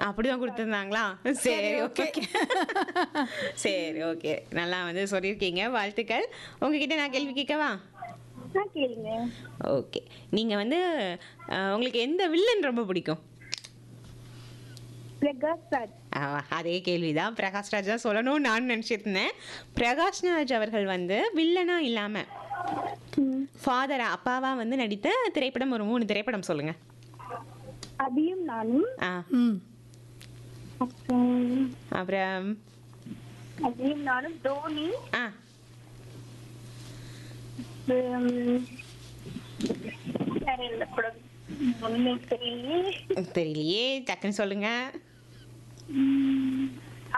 அப்படிதான் கொடுத்துருந்தாங்களா சரி ஓகே சரி ஓகே நல்லா வந்து சொல்லியிருக்கீங்க வாழ்த்துக்கள் உங்ககிட்ட நான் கேள்வி கேட்கவா ஆ கேளுங்க ஓகே நீங்கள் வந்து அஹ், உங்களுக்கு எந்த வில்லன் ரொம்ப பிடிக்கும் பிரகாஷ் ராஜ் ஆ, அதே கேள்விதான் பிரகாஷ்ராஜ் தான் சொல்லணும்னு நான் நினச்சிட்டு இருந்தேன் பிரகாஷ்ராஜ் அவர்கள் வந்து வில்லனா இல்லாமல் ஃபாதரா அப்பாவா வந்து நடித்த திரைப்படம் ஒரு மூணு திரைப்படம் சொல்லுங்க அபியும் நானும் ஆ ம் அப்புறம் அப்புறம் அபியும் நானும் தோனி ஆ அப்புறம் வேற என்ன படம் ஒண்ணும் தெரியலையே தெரியலையே டக்குன்னு சொல்லுங்க உம், ஆ,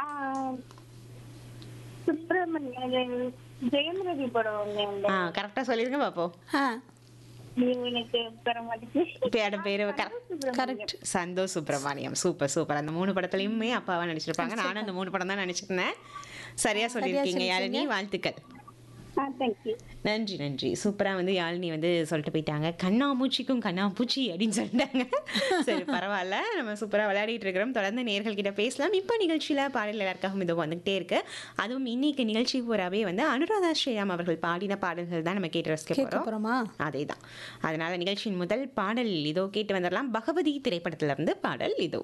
சுப்பிரமணிய ஜெயம் ரவி படம் ஒண்ணு உண்டு. ஆ கரெக்டாக சொல்லிருங்க பார்ப்போம் ஆ நீ எனக்கு பெற மாட்டேங்குது பேட பேர் correct correct Santhosh Subramaniam super super அந்த மூணு படத்துலையுமே அப்பாவா நடிச்சிருப்பாங்க நானும் அந்த மூணு படம் தான் நடிச்சிருந்தேன் சரியா சொல்லியிருக்கீங்க யாழினி வாழ்த்துக்கள் ஆ தேங்க்யூ நன்றி நன்றி சூப்பராக வந்து யாழினி வந்து சொல்லிட்டு போயிட்டாங்க கண்ணாமூச்சிக்கும் கண்ணாமூச்சி அப்படின்னு சொல்லிட்டாங்க சரி பரவாயில்ல நம்ம சூப்பராக விளையாடிட்டு இருக்கிறோம் தொடர்ந்து நேர்கள் கிட்ட பேசலாம் இப்போ நிகழ்ச்சியில் பாடல் எல்லாருக்காகவும் இது வந்துகிட்டே இருக்கு அதுவும் இன்னைக்கு நிகழ்ச்சி பூராவே வந்து அனுராதா ஸ்ரீராம் அவர்கள் பாடின பாடல்கள் தான் நம்ம கேட்டு ரசிக்க கேட்க போகிறோம் போறோமா அதே தான் அதனால நிகழ்ச்சியின் முதல் பாடல் இதோ கேட்டு வந்துடலாம் பகவதி திரைப்படத்துல இருந்து பாடல் இதோ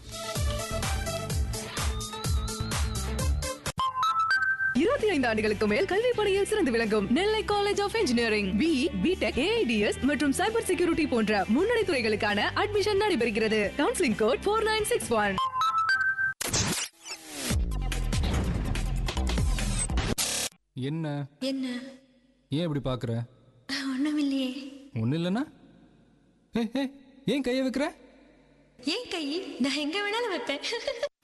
இருபத்தி ஐந்து ஆண்டுகளுக்கு மேல் கல்வி பணியில் சிறந்து விளங்கும் Nellai college of engineering B BTech AIDS மற்றும் சைபர் செக்யூரிட்டி போன்ற முன்னணி துறைகளுக்கான அட்மிஷன் நடைபெறுகிறது counselling code four nine six one என்ன என்ன ஏன் இப்படி பார்க்குற ஒண்ணுமில்லையே ஒன்றும் இல்லைன்னா ஏ ஏ ஏன் கையை வைக்கிற ஏன் கை நான் எங்க வேணாலும் வைப்பேன்